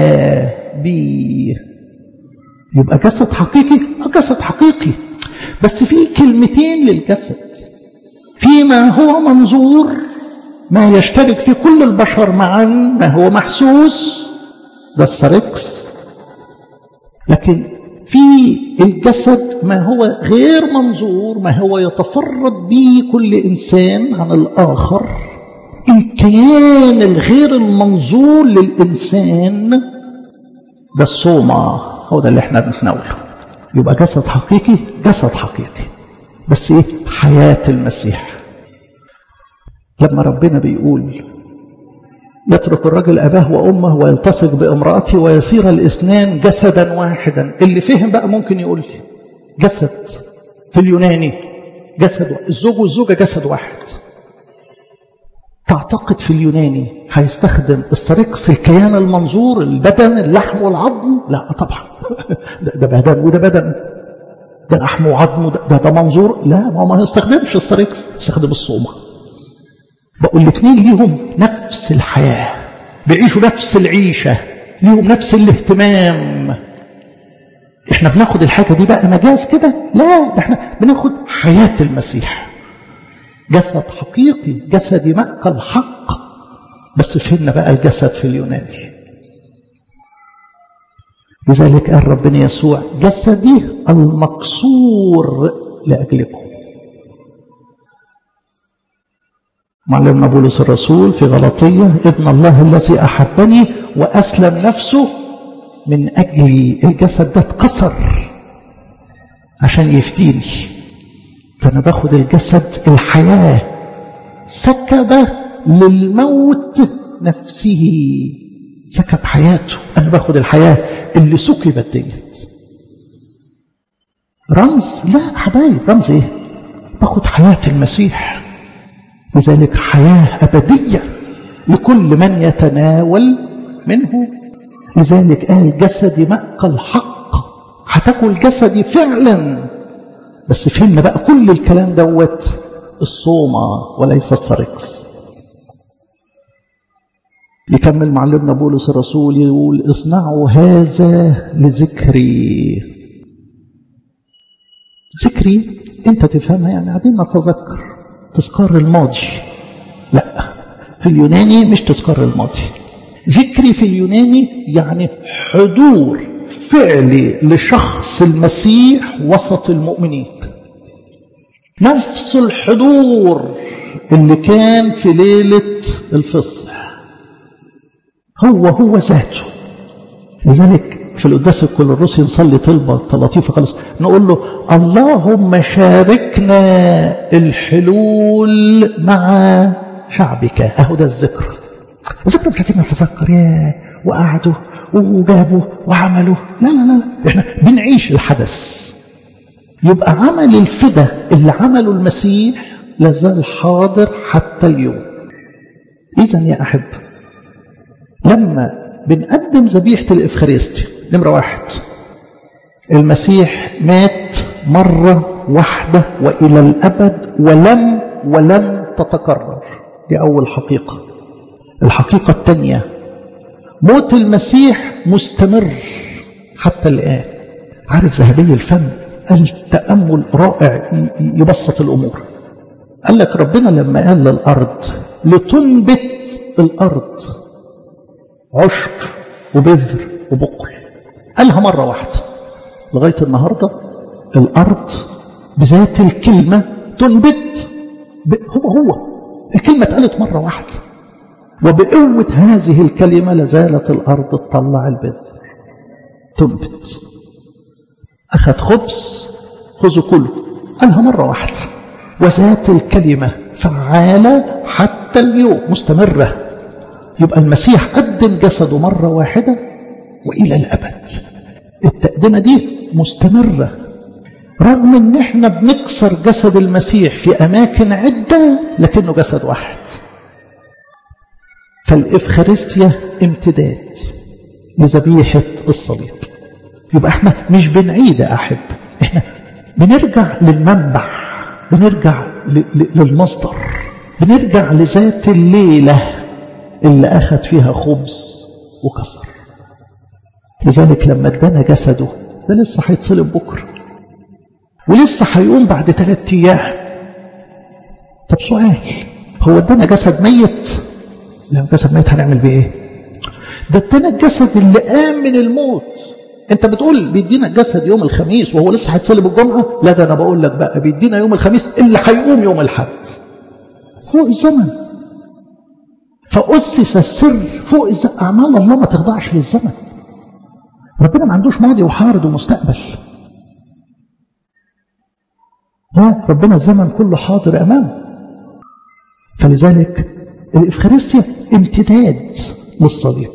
بي يبقى جسد حقيقي جسد حقيقي بس في كلمتين للجسد فيما هو منظور ما يشترك في كل البشر معا ما هو محسوس ده السركس لكن في الجسد ما هو غير منظور ما هو يتفرد به كل إنسان عن الآخر الكيان الغير المنظور للإنسان ده الصومة هو ده اللي احنا بنتناوله يبقى جسد حقيقي جسد حقيقي بس ايه حياة المسيح لما ربنا بيقول يترك الرجل أباه وأمه ويلتصق بامرأته ويصير الاثنان جسدا واحدا اللي فهم بقى ممكن يقول لي جسد في اليوناني جسد واحد. الزوج والزوجة جسد واحد تعتقد في اليوناني هيستخدم السركس الكيان المنظور البدن اللحم والعظم لا طبعا ده, ده بدن وده بدن ده لحم وعظم وده ده, ده منظور لا ما ما يستخدمش السركس يستخدم الصومه بقوا الاثنين ليهم نفس الحياة بيعيشوا نفس العيشة ليهم نفس الاهتمام احنا بناخد الحاجة دي بقى مجاز كده لا ده احنا بناخد حياة المسيح جسد حقيقي جسد مأكل حق بس فهمنا بقى الجسد في اليوناني لذلك قال ربنا يسوع جسدي المكسور لأجلكم معلمنا بولس الرسول في غلطية ابن الله الذي أحبني وأسلم نفسه من أجلي الجسد ده اتكسر عشان يفديني فأنا باخد الجسد الحياة سكب للموت نفسه سكب حياته أنا باخد الحياة اللي سكبت ديت رمز لا حبايب رمز ايه باخد حياة المسيح لذلك حياة أبدية لكل من يتناول منه لذلك قال جسدي مأكل حق هتاكل جسدي فعلا بس فهمنا بقى كل الكلام دوت الصومة وليس السرقس يكمل معلمنا بولس الرسول يقول اصنعوا هذا لذكري ذكري انت تفهمها يعني قاعدين نتذكر تذكار الماضي لا في اليوناني مش تذكار الماضي ذكري في اليوناني يعني حضور فعلي لشخص المسيح وسط المؤمنين نفس الحضور اللي كان في ليلة الفصح هو هو ذاته لذلك في القداس الكل الروسي نصلي طلبة لطيفة خالص نقول له اللهم شاركنا الحلول مع شعبك اهو ده الذكر الذكر مش عايزين نتذكر يا وقعدوا وجابوا وعملوا لا لا لا لا احنا بنعيش الحدث يبقى عمل الفدا اللي عمله المسيح لازال حاضر حتى اليوم اذا يا احب لما بنقدم ذبيحة الإفخارستي نمرة واحد المسيح مات مرة واحدة وإلى الأبد ولم ولن تتكرر دي أول حقيقة الحقيقة الثانية موت المسيح مستمر حتى الآن عارف ذهبي الفم التأمل رائع يبسط الأمور قال لك ربنا لما قال للأرض لتنبت الأرض عشب وبذر وبقل قالها مرة واحدة لغاية النهاردة الأرض بذات الكلمة تنبت هو هو الكلمة اتقالت مرة واحدة وبقوة هذه الكلمة لازالت الأرض تطلع البذر تنبت أخذ خبز خذوا كله قالها مرة واحدة وذات الكلمة فعالة حتى اليوم مستمرة يبقى المسيح قدم جسده مرة واحدة وإلى الأبد التقدمة دي مستمرة رغم ان احنا بنكسر جسد المسيح في اماكن عدة لكنه جسد واحد فالإفخارستيا امتداد لذبيحة الصليب يبقى احنا مش بنعيد يا أحب احنا بنرجع للمنبع بنرجع للمصدر بنرجع لذات الليلة اللي أخذ فيها خبز وكسر لذلك لما ادانا جسده ده لسه هيتصلب بكرة ولسه هيقوم بعد ثلاثة أيام طب سؤال هو ادانا جسد ميت لو جسد ميت هنعمل بيه ايه ده ادانا الجسد اللي قام من الموت انت بتقول بيدينا الجسد يوم الخميس وهو لسه هيتصلب الجمعة لا ده انا بقول لك بقى بيدينا يوم الخميس اللي هيقوم يوم الحد فوق الزمن فأسس السر فوق أعمال الله ما تخضعش للزمن ربنا ما عندوش ماضي وحاضر ومستقبل لا ربنا الزمن كله حاضر أمامه فلذلك الإفخارستيا امتداد للصليب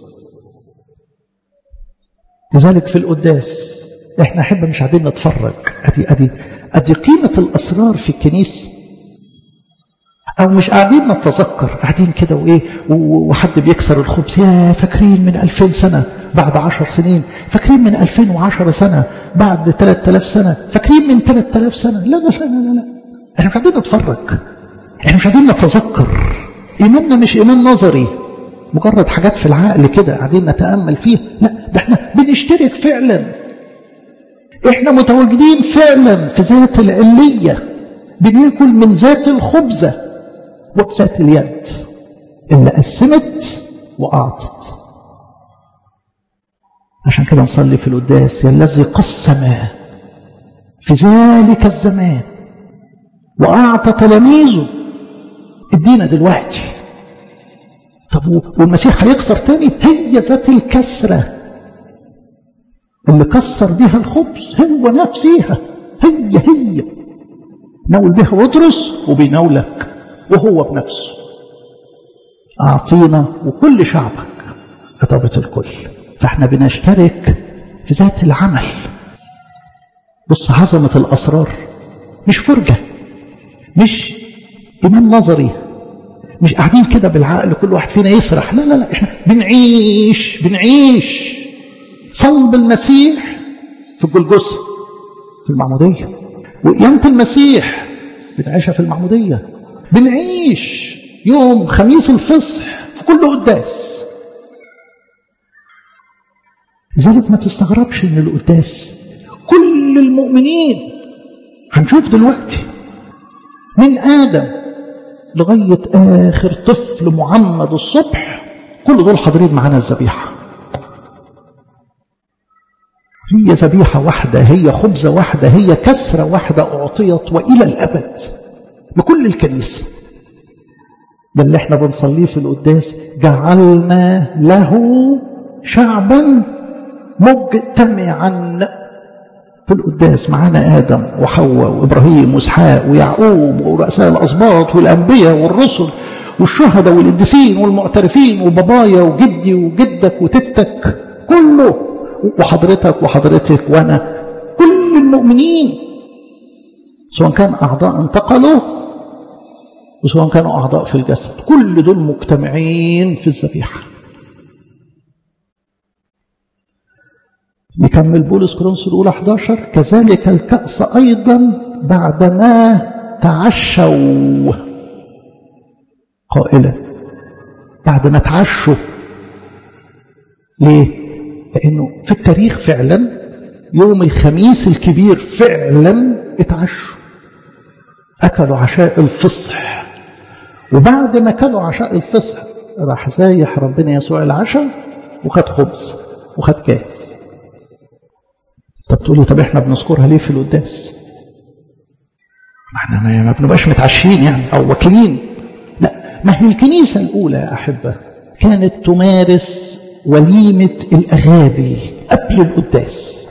لذلك في القداس احنا احب مش قاعدين نتفرج ادي ادي ادي قيمه الاسرار في الكنيسه او مش قاعدين نتذكر قاعدين كده وايه وحد بيكسر الخبز يا فاكرين من 2000 سنه بعد 10 سنين فاكرين من 2010 سنه بعد 3000 سنه فاكرين من 3000 سنه لا لا لا لا لا احنا مش قاعدين نتفرج احنا مش قاعدين نتذكر ايماننا مش ايمان نظري مجرد حاجات في العقل كده قاعدين نتامل فيها لا ده احنا بنشترك فعلا احنا متواجدين فعلا في ذات العليه بناكل من ذات الخبزه وبذات اليد اللي قسمت واعطت عشان كده نصلي في القداس يا الذي قسم في ذلك الزمان وأعطى تلاميذه ادينا دلوقتي طب والمسيح هيكسر تاني هي ذات الكسرة اللي كسر بيها الخبز هو نفسها هي هي ناول بها بطرس وبيناولك وهو بنفسه أعطينا وكل شعبك إضافة الكل فاحنا بنشترك في ذات العمل بص عظمة الأسرار مش فرجة مش إيمان نظري مش قاعدين كده بالعقل كل واحد فينا يسرح لا لا لا احنا بنعيش بنعيش صلب المسيح في الجلجسة في المعمودية وقيامة المسيح بنعيشها في المعمودية بنعيش يوم خميس الفصح في كل قداس لذلك ما تستغربش من القداس كل المؤمنين هنشوف دلوقتي من آدم لغاية آخر طفل معمد الصبح كل دول حاضرين معانا الذبيحة هي ذبيحة واحدة هي خبزة واحدة هي كسرة واحدة أعطيت وإلى الأبد لكل الكنيسة ده اللي احنا بنصليه في القداس جعلنا له شعبا مجتمعا في القداس معانا آدم وحواء وإبراهيم وإسحاق ويعقوب ورؤساء الأسباط والأنبياء والرسل والشهداء والقديسين والمعترفين وبابايا وجدي وجدك وتتك كله وحضرتك وحضرتك وأنا كل المؤمنين سواء كان أعضاء انتقلوا وسواء كانوا أعضاء في الجسد كل دول مجتمعين في الذبيحة يكمل بولس كورنثوس الأولى 11 كذلك الكأس أيضا بعدما تعشوا قائلا بعد ما تعشوا ليه؟ لأنه في التاريخ فعلا يوم الخميس الكبير فعلا اتعشوا أكلوا عشاء الفصح وبعد ما كلوا عشاء الفصح راح زايح ربنا يسوع العشاء وخد خبز وخد كاس طب تقولي طب احنا بنذكرها ليه في القداس ما احنا ما بنبقاش متعشين يعني او واكلين لا ما هي الكنيسه الاولى يا احبه كانت تمارس وليمه الاغابي قبل القداس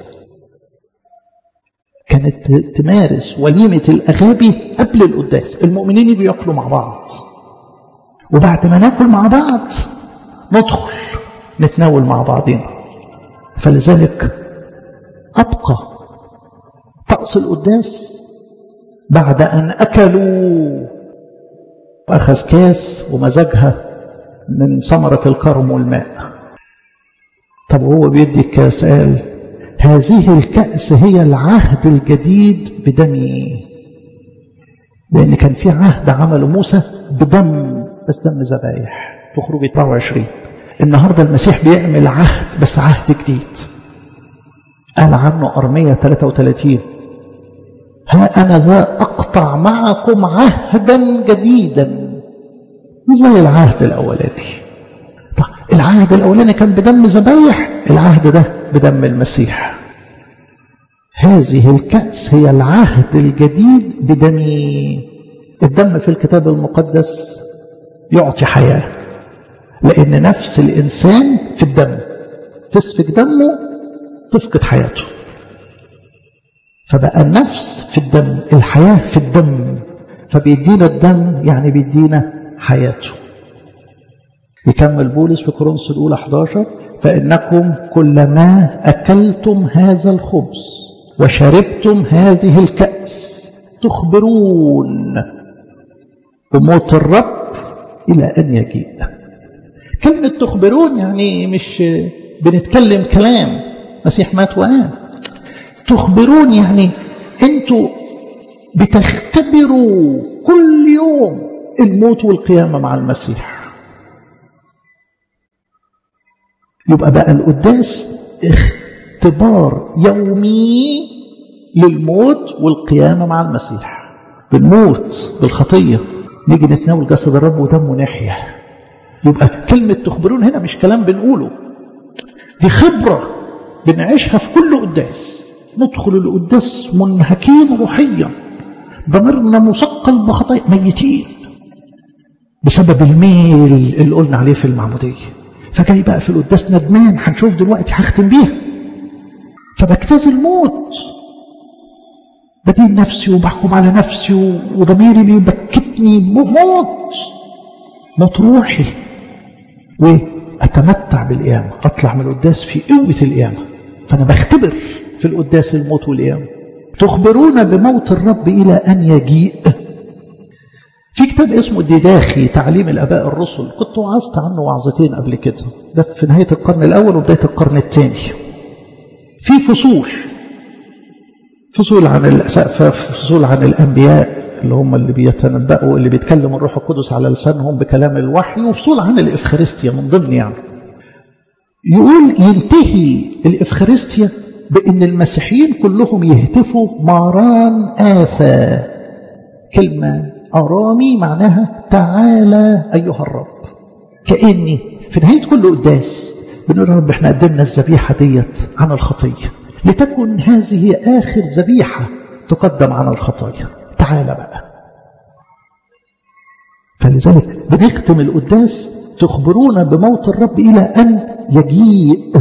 كانت تمارس وليمه الاغابي قبل القداس المؤمنين يجوا ياكلوا مع بعض وبعد ما ناكل مع بعض ندخل نتناول مع بعضنا فلذلك أبقى طقس القداس بعد أن أكلوا وأخذ كاس ومزجها من ثمرة الكرم والماء طب هو بيدي الكاس قال هذه الكأس هي العهد الجديد بدمي لأن كان في عهد عمله موسى بدم بس دم ذبايح في خروج 24 النهارده المسيح بيعمل عهد بس عهد جديد قال عنه أرمية 33 ها أنا ذا أقطع معكم عهدا جديدا مش زي العهد الأولاني طيب العهد الأولاني كان بدم ذبايح العهد ده بدم المسيح هذه الكأس هي العهد الجديد بدمي الدم في الكتاب المقدس يعطي حياة لأن نفس الإنسان في الدم تسفك دمه تفقد حياته فبقى النفس في الدم الحياة في الدم فبيدينا الدم يعني بيدينا حياته يكمل بولس في كورنثوس الأولى 11 فإنكم كلما أكلتم هذا الخبز وشربتم هذه الكأس تخبرون بموت الرب إلى أن يجيء كلمة تخبرون يعني مش بنتكلم كلام مسيح مات وقام تخبرون يعني انتوا بتختبروا كل يوم الموت والقيامة مع المسيح يبقى بقى القداس اختبار يومي للموت والقيامة مع المسيح بالموت بالخطية نيجي نتناول جسد الرب ودمه ناحية يبقى كلمة تخبرون هنا مش كلام بنقوله دي خبرة بنعيشها في كل قداس ندخل القداس منهكين روحيا ضميرنا مثقل بخطايا ميتين بسبب الميل اللي قلنا عليه في المعمودية فجاي بقى في القداس ندمان هنشوف دلوقتي هختم بيها فبجتاز الموت بدين نفسي وبحكم على نفسي وضميري بيبكتني بموت موت روحي واتمتع بالقيامه اطلع من القداس في قوه القيامه فانا بختبر في القداس الموت والقيامه تخبرون بموت الرب الى ان يجيء في كتاب اسمه الدداخي تعليم الاباء الرسل كنت وعظت عنه وعظتين قبل كده ده في نهايه القرن الاول وبدايه القرن الثاني في فصول فصول عن الأسقفة فصول عن الأنبياء اللي هم اللي بيتنبأوا اللي بيتكلم الروح القدس على لسانهم بكلام الوحي وفصول عن الإفخارستيا من ضمن يعني يقول ينتهي الإفخارستيا بأن المسيحيين كلهم يهتفوا ماران آثى كلمة أرامي معناها تعالى أيها الرب كأني في نهاية كل قداس بنقول يا رب احنا قدمنا الذبيحة ديت عن الخطية لتكن هذه آخر ذبيحة تقدم عن الخطايا تعال بقى فلذلك بنختم القداس تخبرون بموت الرب إلى أن يجيء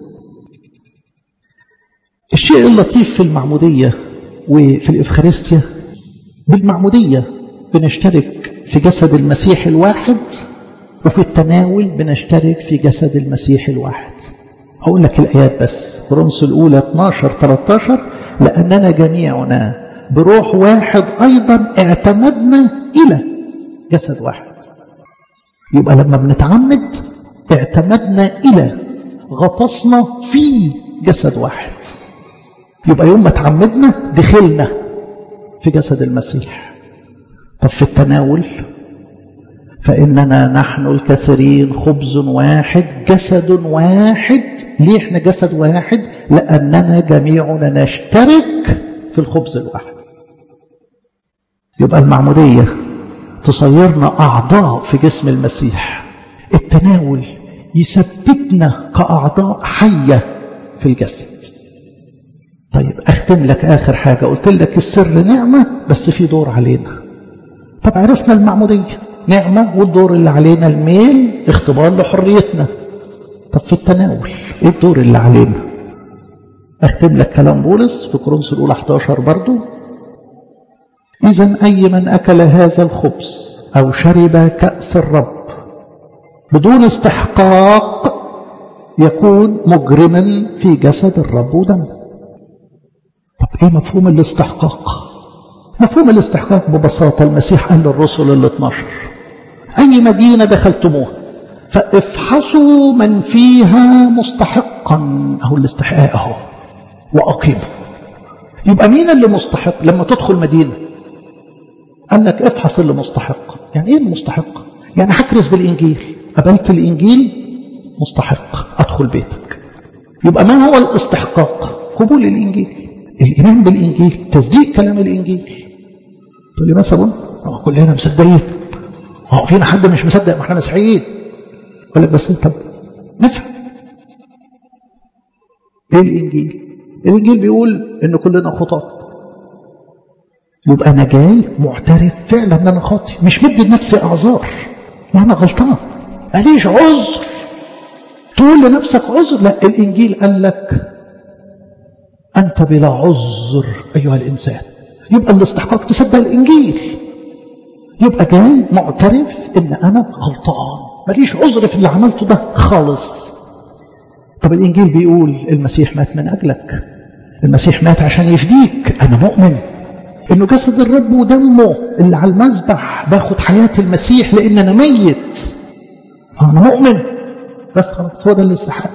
الشيء اللطيف في المعمودية وفي الإفخارستيا بالمعمودية بنشترك في جسد المسيح الواحد وفي التناول بنشترك في جسد المسيح الواحد هقول لك الآيات بس كورنثوس الأولى 12 13 لأننا جميعنا بروح واحد أيضا اعتمدنا إلى جسد واحد يبقى لما بنتعمد اعتمدنا إلى غطسنا في جسد واحد يبقى يوم ما تعمدنا دخلنا في جسد المسيح طب في التناول فإننا نحن الكثيرين خبز واحد جسد واحد ليه احنا جسد واحد لأننا جميعنا نشترك في الخبز الواحد يبقى المعمودية تصيرنا أعضاء في جسم المسيح التناول يثبتنا كأعضاء حية في الجسد طيب أختم لك آخر حاجة قلت لك السر نعمة بس في دور علينا طب عرفنا المعمودية نعمة والدور اللي علينا الميل اختبار لحريتنا طب في التناول ايه الدور اللي علينا اختم لك كلام بولس في كورنثوس الاولى 11 برضو اذا اي من اكل هذا الخبز او شرب كاس الرب بدون استحقاق يكون مجرما في جسد الرب ودمه طب ايه مفهوم الاستحقاق مفهوم الاستحقاق ببساطه المسيح قال للرسل ال 12 اي مدينه دخلتموها فافحصوا من فيها مستحقا اهو الاستحقاق اهو واقيموا يبقى مين اللي مستحق لما تدخل مدينه قال لك افحص اللي مستحق يعني ايه المستحق يعني هكرس بالانجيل قبلت الانجيل مستحق ادخل بيتك يبقى ما هو الاستحقاق قبول الانجيل الايمان بالانجيل تصديق كلام الانجيل تقول لي بس ابونا كلنا مصدقين هو فينا حد مش مصدق ما احنا مسيحيين يقول لك بس طب نفهم ايه الانجيل الانجيل بيقول ان كلنا خطاة يبقى انا جاي معترف فعلا ان انا خاطي مش مدي لنفسي اعذار ما انا غلطان ماليش عذر تقول لنفسك عذر لا الانجيل قال لك انت بلا عذر ايها الانسان يبقى الاستحقاق تصدق الانجيل يبقى جاي معترف ان انا غلطان ماليش عذر في اللي عملته ده خالص طب الانجيل بيقول المسيح مات من اجلك المسيح مات عشان يفديك انا مؤمن انه جسد الرب ودمه اللي على المذبح باخد حياة المسيح لان انا ميت انا مؤمن بس خلاص هو ده اللي يستحق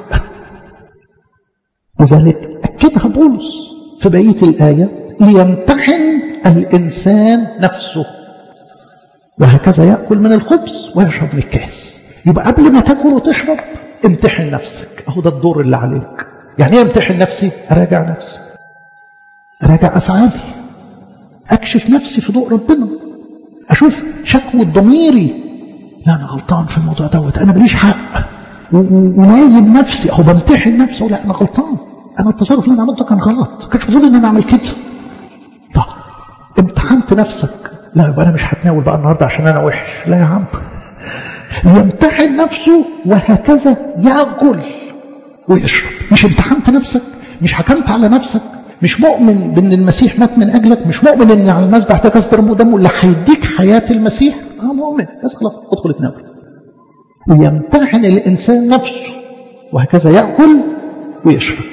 لذلك اكدها بولس في بقيه الايه ليمتحن الانسان نفسه وهكذا يأكل من الخبز ويشرب من الكاس يبقى قبل ما تاكل وتشرب امتحن نفسك اهو ده الدور اللي عليك يعني ايه امتحن نفسي اراجع نفسي اراجع افعالي اكشف نفسي في ضوء ربنا اشوف شكوى ضميري لا انا غلطان في الموضوع دوت انا ماليش حق ونايم نفسي اهو بمتحن نفسي لا انا غلطان انا التصرف اللي انا عملته كان غلط كانش المفروض ان انا اعمل كده طب امتحنت نفسك لا يبقى انا مش هتناول بقى النهارده عشان انا وحش لا يا عم يمتحن نفسه وهكذا ياكل ويشرب مش امتحنت نفسك مش حكمت على نفسك مش مؤمن بان المسيح مات من اجلك مش مؤمن ان على المذبح ده كسر دمه دمه اللي هيديك حياه المسيح اه مؤمن بس خلاص ادخل اتناول ويمتحن الانسان نفسه وهكذا ياكل ويشرب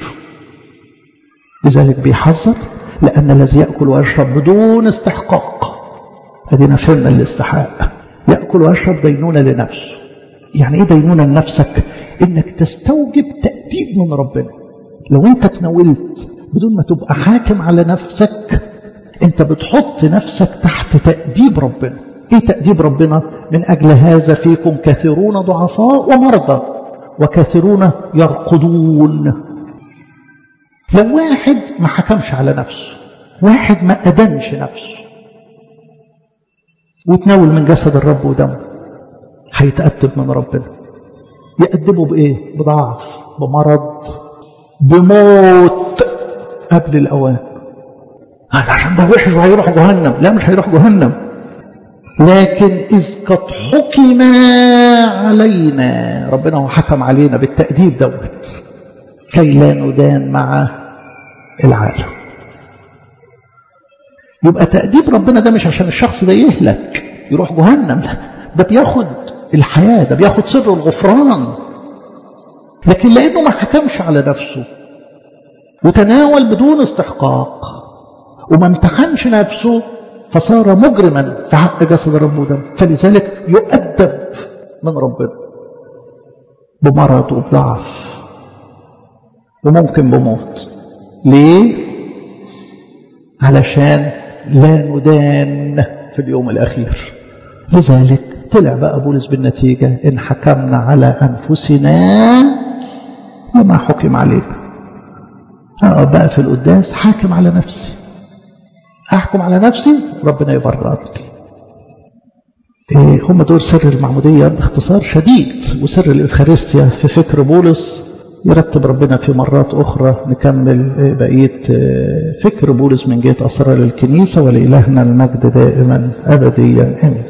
لذلك بيحذر لان الذي ياكل ويشرب بدون استحقاق ادينا فهمنا الاستحقاق ياكل ويشرب دينونه لنفسه يعني ايه دينونه لنفسك انك تستوجب تاديب من ربنا لو انت تناولت بدون ما تبقى حاكم على نفسك انت بتحط نفسك تحت تأديب ربنا ايه تأديب ربنا من اجل هذا فيكم كثيرون ضعفاء ومرضى وكثيرون يرقدون لو واحد ما حكمش على نفسه واحد ما أدنش نفسه وتناول من جسد الرب ودمه هيتأدب من ربنا يأدبه بإيه؟ بضعف بمرض بموت قبل الأوان عشان ده وحش وهيروح جهنم لا مش هيروح جهنم لكن إذ قد حكم علينا ربنا هو حكم علينا بالتأديب دوت كي لا ندان مع العالم يبقى تأديب ربنا ده مش عشان الشخص ده يهلك يروح جهنم لا ده بياخد الحياة ده بياخد سر الغفران لكن لأنه ما حكمش على نفسه وتناول بدون استحقاق وما امتحنش نفسه فصار مجرما في حق جسد الرب ودم فلذلك يؤدب من ربنا بمرض وبضعف وممكن بموت ليه علشان لا ندان في اليوم الأخير لذلك طلع بقى بولس بالنتيجة إن حكمنا على أنفسنا وما حكم علينا أقعد بقى في القداس حاكم على نفسي أحكم على نفسي ربنا يبررني إيه هم دول سر المعمودية باختصار شديد وسر الإفخارستيا في فكر بولس يرتب ربنا في مرات أخرى نكمل بقية فكر بولس من جهة أسرار الكنيسة ولإلهنا المجد دائما أبديا آمين